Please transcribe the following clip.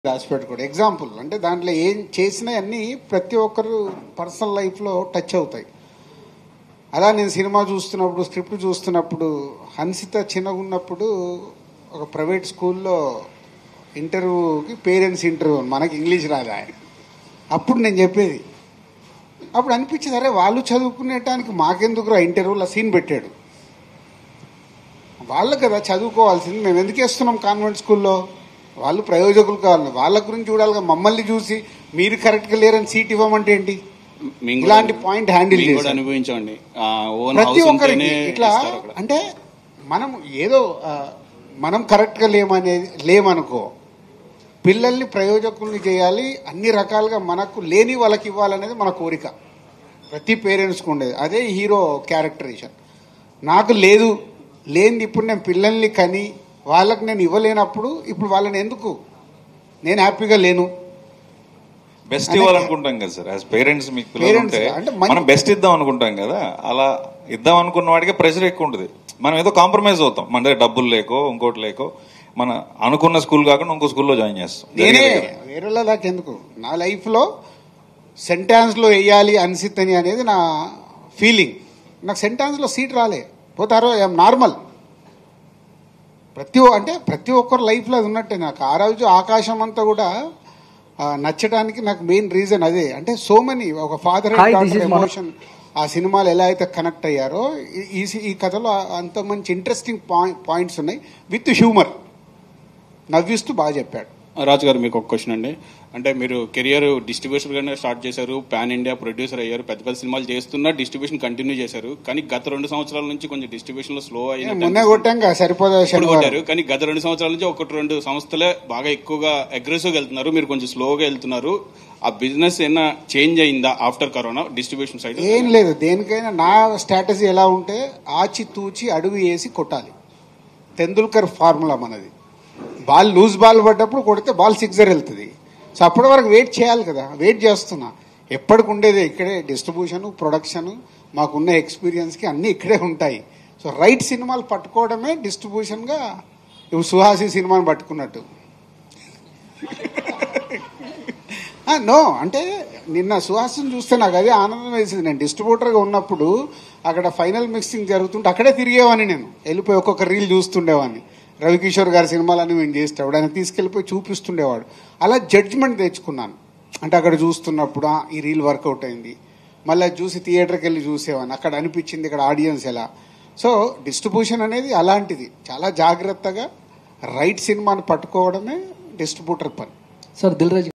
దాచిపెట్టుకోడు example అంటే దాంట్లో ఏం చేసినా అన్నీ ప్రతి ఒక్కరు పర్సనల్ లైఫ్లో టచ్ అవుతాయి అలా నేను సినిమా చూస్తున్నప్పుడు స్క్రిప్ట్ చూస్తున్నప్పుడు హన్సిత చిన్నగా ఉన్నప్పుడు ఒక ప్రైవేట్ స్కూల్లో ఇంటర్వ్యూకి పేరెంట్స్ ఇంటర్వ్యూ మనకి ఇంగ్లీష్ రాదా అప్పుడు నేను చెప్పేది అప్పుడు అనిపించింది అరే వాళ్ళు చదువుకునేటానికి మాకెందుకు రా ఇంటర్వ్యూలో సీన్ పెట్టాడు వాళ్ళు కదా చదువుకోవాల్సింది మేము ఎందుకు వేస్తున్నాం కాన్వెంట్ స్కూల్లో వాళ్ళు ప్రయోజకులు కావాలి వాళ్ళ గురించి చూడాలిగా మమ్మల్ని చూసి మీరు కరెక్ట్గా లేరని సీట్ ఇవ్వమంటే ఏంటి మేము కూడా- ఇలాంటి పాయింట్ హ్యాండిల్ మేము కూడా చేశారు అనుభవించండి ఆ, ఓన్ ప్రతి హౌస్ ఒక్కరికి ఉంటేనే ఇట్లా ఇస్తారు అక్కడ. అంటే మనం ఏదో ఆ, మనం కరెక్ట్గా లేమనేది లేమనుకో పిల్లల్ని ప్రయోజకుల్ని చేయాలి అన్ని రకాలుగా మనకు లేని వాళ్ళకి ఇవ్వాలనేది మన కోరిక ప్రతి పేరెంట్స్కి ఉండేది అదే హీరో క్యారెక్టరేషన్ నాకు లేదు లేనిది ఇప్పుడు నేను పిల్లల్ని కని వాళ్ళకి నేను ఇవ్వలేనప్పుడు ఇప్పుడు వాళ్ళని ఎందుకు నేను హ్యాపీగా లేను బెస్ట్ అదే ఇవ్వాలనుకుంటాం కదా సార్ యాజ్ పేరెంట్స్ మీకు పిల్లలు Parents ఉంటే గా, అంటే మంచి- మనం బెస్ట్ ఇద్దాం అనుకుంటాం కదా అలా ఇద్దాం అనుకున్న వాడికి ప్రెషర్ ఎక్కువ ఉంటుంది మనం ఏదో కాంప్రమైజ్ అవుతాం మన దగ్గర డబ్బులు లేకో ఇంకోటి లేకో మన అనుకున్న స్కూల్ కాకుండా ఇంకో స్కూల్లో జాయిన్ చేస్తాం నేనే జరిగేదే కదా. వేరేలా నాకెందుకు నా లైఫ్లో సెంటాన్స్లో వేయాలి అన్సిత్ అని అనేది నా ఫీలింగ్ నాకు సెంటాన్స్లో సీట్ రాలే పోతారో ఐఎమ్ నార్మల్ ప్రతి ఒ- అంటే ప్రతి ఒక్కరు లైఫ్లో అది ఉన్నట్టే నాకు ఆ రోజు ఆకాశం అంతా కూడా ఆ, నచ్చడానికి నాకు మెయిన్ రీజన్ అదే అంటే సో మెనీ ఒక father Hi, this is Mano- emotion ఆ సినిమాలు ఎలా అయితే కనెక్ట్ అయ్యారో ఈ- ఈ ఈ కథలో అంత మంచి ఇంట్రెస్టింగ్ పాయింట్స్ ఉన్నాయి విత్ హ్యూమర్ నవ్విస్తూ బాగా చెప్పాడు రాజు గారు మీకు ఒక క్వశ్చన్ అండి అంటే మీరు కెరియర్ డిస్ట్రిబ్యూటర్ గానే స్టార్ట్ చేశారు పాన్ ఇండియా ప్రొడ్యూసర్ అయ్యారు పెద్ద పెద్ద సినిమాలు చేస్తున్నా డిస్ట్రిబ్యూషన్ కంటిన్యూ చేశారు కానీ గత రెండు సంవత్సరాల నుంచి కొంచెం డిస్ట్రిబ్యూషన్ లో స్లో మొన్నే అయిన కొట్టాం కదా సరిపోదా ఇప్పుడు శనివారం కొట్టారు కానీ గత రెండు సంవత్సరాల నుంచి ఒకటి రెండు సంస్థలే బాగా ఎక్కువగా అగ్రెసివ్ గా వెళ్తున్నారు మీరు కొంచెం స్లోగా వెళ్తున్నారు ఆ బిజినెస్ ఏమైనా చేంజ్ అయిందా ఆఫ్టర్ కరోనా డిస్ట్రిబ్యూషన్ సైడ్ ఏం లేదు దేనికైనా నా స్ట్రాటజీ ఎలా ఉంటే ఆచి తూచి అడుగు వేసి కొట్టాలి తెందుల్కర్ ఫార్ములా మనది బాల్ లూజ్ బాల్ పడ్డప్పుడు కొడితే బాల్ సిక్సర్ వెళ్తుంది సో అప్పటి వరకు వెయిట్ చేయాలి కదా వెయిట్ చేస్తున్నా ఎప్పటికి ఉండేదే ఇక్కడే డిస్ట్రిబ్యూషన్ ప్రొడక్షన్ మాకున్న ఎక్స్పీరియన్స్కి అన్నీ ఇక్కడే ఉంటాయి సో రైట్ సినిమాలు పట్టుకోవడమే డిస్ట్రిబ్యూషన్గా ఇప్పుడు సుహాసి సినిమాని పట్టుకున్నట్టు నో అంటే నిన్న సుహాసిని చూస్తే నాకు అదే ఆనందం వేసింది నేను డిస్ట్రిబ్యూటర్గా ఉన్నప్పుడు అక్కడ ఫైనల్ మిక్సింగ్ జరుగుతుంటే అక్కడే తిరిగేవాడిని నేను వెళ్ళిపోయి ఒక్కొక్క రీల్ చూస్తుండేవాడిని రవికిషోర్ గారి సినిమాలన్నీ మేము చేసేవాడు ఆయన తీసుకెళ్ళిపోయి చూపిస్తుండేవాడు అలా జడ్జ్మెంట్ తెచ్చుకున్నాను అంటే అక్కడ చూస్తున్నప్పుడు "ఆ, ఈ రీల్ వర్కౌట్ అయింది మళ్ళీ అది చూసి థియేటర్కి వెళ్ళి చూసేవాడిని అక్కడ అనిపించింది ఇక్కడ ఆడియన్స్ ఎలా సో డిస్ట్రిబ్యూషన్ అనేది అలాంటిది చాలా జాగ్రత్తగా రైట్ సినిమాని పట్టుకోవడమే డిస్ట్రిబ్యూటర్ పని సార్ దిల్ రాజు